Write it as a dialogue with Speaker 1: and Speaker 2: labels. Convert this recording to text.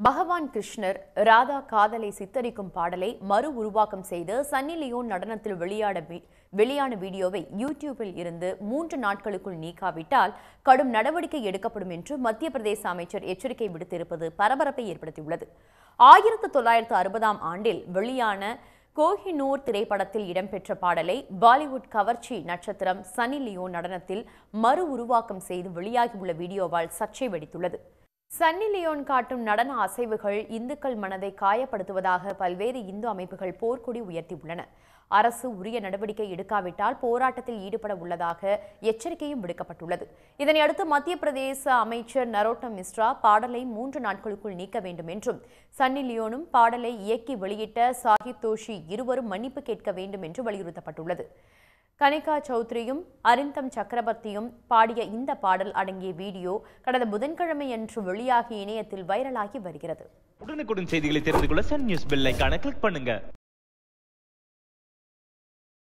Speaker 1: பகவான் கிருஷ்ணர் ராதா காதலை சித்தரிக்கும் பாடலை மறு உருவாக்கம் செய்து சன்னி லியோன் நடனத்தில் வெளியாட வி- வெளியான வீடியோவை யூடியூபில் இருந்து மூன்று நாட்களுக்குள் நீக்காவிட்டால் கடும் நடவடிக்கை எடுக்கப்படும் என்று மத்திய பிரதேச அமைச்சர் எச்சரிக்கை விடுத்திருப்பது பரபரப்பை ஏற்படுத்தியுள்ளது ஆயிரத்து தொள்ளாயிரத்து அறுபதாம் ஆண்டில் வெளியான கோஹினூர் திரைப்படத்தில் இடம்பெற்ற பாடலை பாலிவுட் கவர்ச்சி நட்சத்திரம் சன்னி லியோன் நடனத்தில் மறு உருவாக்கம் செய்து வெளியாகியுள்ள வீடியோவால் சர்ச்சை வெடித்துள்ளது சன்னி லியோன் காட்டும் நடன அசைவுகள் இந்துக்கள் மனதை காயப்படுத்துவதாக பல்வேறு இந்து அமைப்புகள் போர்க்கொடி உயர்த்தியுள்ளன அரசு உரிய நடவடிக்கை எடுக்காவிட்டால் போராட்டத்தில் ஈடுபட உள்ளதாக எச்சரிக்கையும் விடுக்கப்பட்டுள்ளது இதனையடுத்து மத்திய பிரதேச அமைச்சர் நரோட்டம் மிஸ்ரா பாடலை மூன்று நாட்களுக்குள் நீக்க வேண்டும் என்றும் சன்னி லியோனும் பாடலை இயக்கி வெளியிட்ட சாஹிப் தோஷி இருவரும் மன்னிப்பு கேட்க வேண்டும் என்று வலியுறுத்தப்பட்டுள்ளது கனிகா சௌத்ரியும் அரிந்தம் சக்கரவர்த்தியும் பாடிய இந்த பாடல் அடங்கிய வீடியோ கடந்த புதன்கிழமை அன்று வெளியாகி இணையத்தில் வைரலாகி வருகிறது
Speaker 2: உடனுக்குடன் செய்திகளை தெரிந்து கொள்ள சன் நியூஸ் பெல் ஐகானை கிளிக் பண்ணுங்க